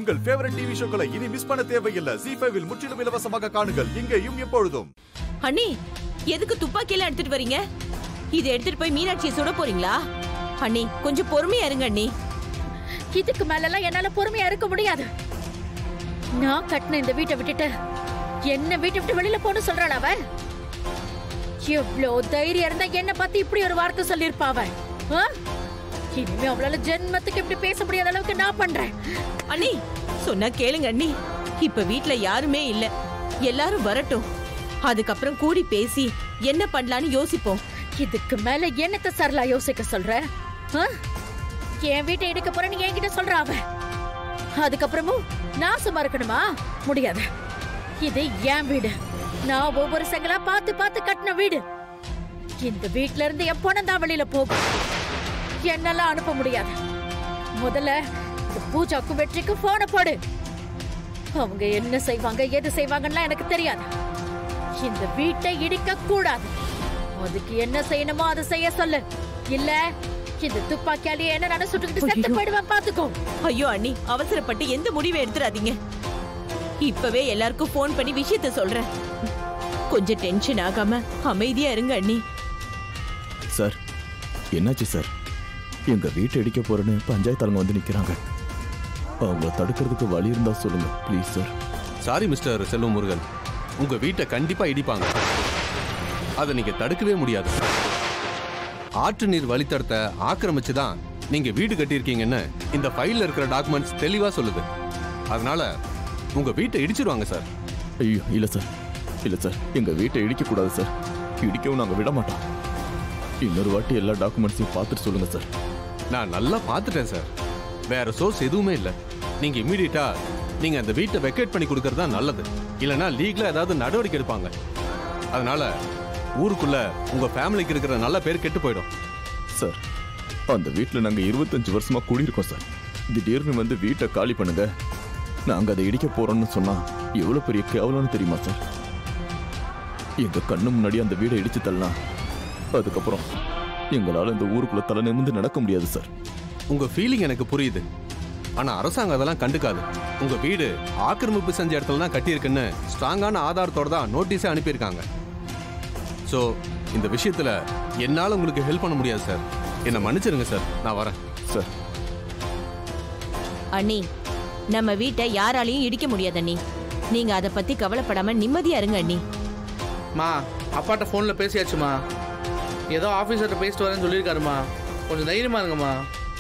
உங்கள் favourite TV ஷோக்களை இனி miss பண்ண தேவையில்லை ஜி ஃபைவில் முற்றிலும் இலவசமாக காணுங்கள் இங்கேயும் எப்பொழுதும் அண்ணி எதுக்கு துப்பாக்கியெல்லாம் எடுத்துட்டு வரீங்க இதை எடுத்துட்டு போய் மீனாட்சியை சுட போறீங்களா அண்ணி கொஞ்சம் பொறுமையா இருங்க அண்ணி இதுக்கு மேலலாம் என்னால பொறுமையா இருக்க முடியாது நான் கட்டின இந்த வீட்டை விட்டுட்டு என்ன வீட்டை விட்டு வெளியில போன்னு சொல்றாள் அவ எவ்வளோ தைரியம் இருந்தா என்ன பத்தி இப்படி ஒரு வார்த்தை சொல்லியிருப்பா அவ ஆ? இனிமே அவளால ஜென்மத்துக்கு இப்படி பேச முடியாத அளவுக்கு நான் பண்றேன் அண்ணி சொன்னா கேளுங்க அண்ணி இப்ப வீட்ல யாருமே இல்ல எல்லாரும் வரட்டும் அதுக்கப்புறம் கூடி பேசி என்ன பண்ணலான்னு யோசிப்போம் இதுக்கு மேல என்னத்த சரலா யோசிக்க சொல்ற ஆ? என் வீட்டை எடுக்க போறேன்னு என்கிட்ட சொல்ற அவ அதுக்கப்புறமும் நான் சும்மா இருக்கணுமா முடியாது இது என் வீடு நான் ஒவ்வொரு செங்கலா பார்த்து பார்த்து கட்டின வீடு இந்த வீட்ல இருந்து என் பணம் தான் வெளியில போகும் என்னெல்லாம் அனுப்ப முடியாது முதல்ல இந்த பூஜாக்கும் வெற்றிக்கும் போன போடு அவங்க என்ன செய்வாங்க எது செய்வாங்கன்னு எனக்கு தெரியாது இந்த வீட்டை இடிக்க கூடாது அதுக்கு என்ன செய்யணுமோ அதை செய்ய சொல்லு இல்ல இந்த துப்பாக்கியாலேயே என்ன நான் சுட்டுக்கிட்டு செத்து ஐயோ. போயிடுவேன் பாத்துக்கோ ஐயோ அண்ணி அவசரப்பட்டு எந்த முடிவை எடுத்துறாதீங்க இப்பவே எல்லாருக்கும் ஃபோன் பண்ணி விஷயத்த சொல்றேன் கொஞ்சம் டென்ஷன் ஆகாம அமைதியா இருங்க அண்ணி சார் என்னாச்சு சார் எங்க வீட்டை இடிக்க போறேன்னு பஞ்சாயத்தாளுங்க வந்து நிக்கிறாங்க அவங்கள தடுக்கிறதுக்கு வழி இருந்தா சொல்லுங்க please sir sorry mister Selvam Murugan உங்க வீட்டை கண்டிப்பா இடிப்பாங்க அதை நீங்க தடுக்கவே முடியாது ஆற்று நீர் வழித்தடத்தை ஆக்கிரமிச்சு தான் நீங்க வீடு கட்டியிருக்கீங்கன்னு இந்த ஃபைல்ல இருக்கிற டாக்குமெண்ட்ஸ் தெளிவா சொல்லுது அதனால உங்க வீட்டை இடிச்சிருவாங்க சார் ஐயோ இல்ல சார் இல்ல சார் எங்க வீட்டை இடிக்க கூடாது சார் இடிக்கவும் நாங்க விட மாட்டோம் இன்னொரு வாட்டி எல்லா டாக்குமெண்ட்ஸையும் பார்த்துட்டு சொல்லுங்க சார் நான் நல்லா பார்த்துட்டேன் சார் வேற சோர்ஸ் எதுவுமே இல்லை நீங்க இமீடியட்டா நீங்க அந்த வீட்டை வெக்கேட் பண்ணி கொடுக்கறது தான் நல்லது இல்லைன்னா லீக்ல ஏதாவது நடவடிக்கை எடுப்பாங்க அதனால ஊருக்குள்ள உங்க ஃபேமிலிக்கு இருக்கிற நல்ல பேர் கெட்டு போயிடும் சார் அந்த வீட்டில் நாங்கள் இருபத்தஞ்சு வருஷமா குடியிருக்கோம் சார் திடீர்னு வந்து வீட்டை காலி பண்ணுங்க நாங்கள் அதை இடிக்க போறோம்னு சொன்னா எவ்வளோ பெரிய கேவலம்னு தெரியுமா சார் எங்க கண்ணு முன்னாடி அந்த வீடை இடிச்சு தள்ளலாம் அதுக்கப்புறம் எங்களால் இந்த ஊருக்குள்ள தலை நிமிர்ந்து நடக்க முடியாது சார் உங்க ஃபீலிங் எனக்கு புரியுது ஆனா அரசாங்கம் அதெல்லாம் கண்டுக்காது உங்க வீடு ஆக்கிரமிப்பு செஞ்ச இடத்துல தான் கட்டியிருக்குன்னு ஸ்ட்ராங்கான ஆதாரத்தோட தான் நோட்டீஸே அனுப்பியிருக்காங்க ஸோ இந்த விஷயத்துல என்னால உங்களுக்கு ஹெல்ப் பண்ண முடியாது சார் என்னை மன்னிச்சிருங்க சார் நான் வரேன் சார் அண்ணி நம்ம வீட்டை யாராலையும் இடிக்க முடியாது அண்ணி நீங்க அத பத்தி கவலைப்படாம நிம்மதியா இருங்க அண்ணி மா அப்பாட்ட ஃபோனில் பேசியாச்சுமா ஏதோ ஆஃபீஸர்கிட்ட பேசிட்டு வரேன்னு சொல்லியிருக்காருமா கொஞ்சம் தைரியமா இருங்கம்மா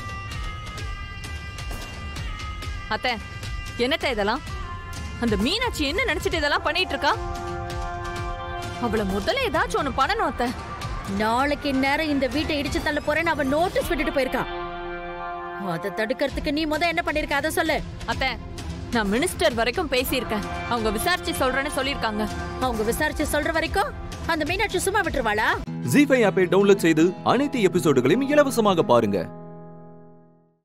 அத்தை என்னத்த இதெல்லாம் அந்த மீனாட்சி என்ன நினைச்சிட்டு இதெல்லாம் பண்ணிட்டு இருக்கா அவள முதல்ல ஏதாச்சும் ஒண்ணு பண்ணணும் அத்தை நாளைக்கு இந்நேரம் இந்த வீட்டை இடிச்சு தள்ள போறேன்னு அவன் நோட்டீஸ் விட்டுட்டு போயிருக்கான் அதை தடுக்கிறதுக்கு நீ முத என்ன பண்ணிருக்க அதை சொல்லு அத்தை நான் மினிஸ்டர் வரைக்கும் பேசியிருக்கேன் அவங்க விசாரிச்சு சொல்றேன்னு சொல்லியிருக்காங்க அவங்க விசாரிச்சு சொல்ற வரைக்கும் அந்த மீனாட்சி சும்மா விட்டுருவாளா ஜி ஃபைவ் ஆப்பை டவுன்லோட் செய்து அனைத்து எபிசோடுகளையும் இலவசமாக பாருங்க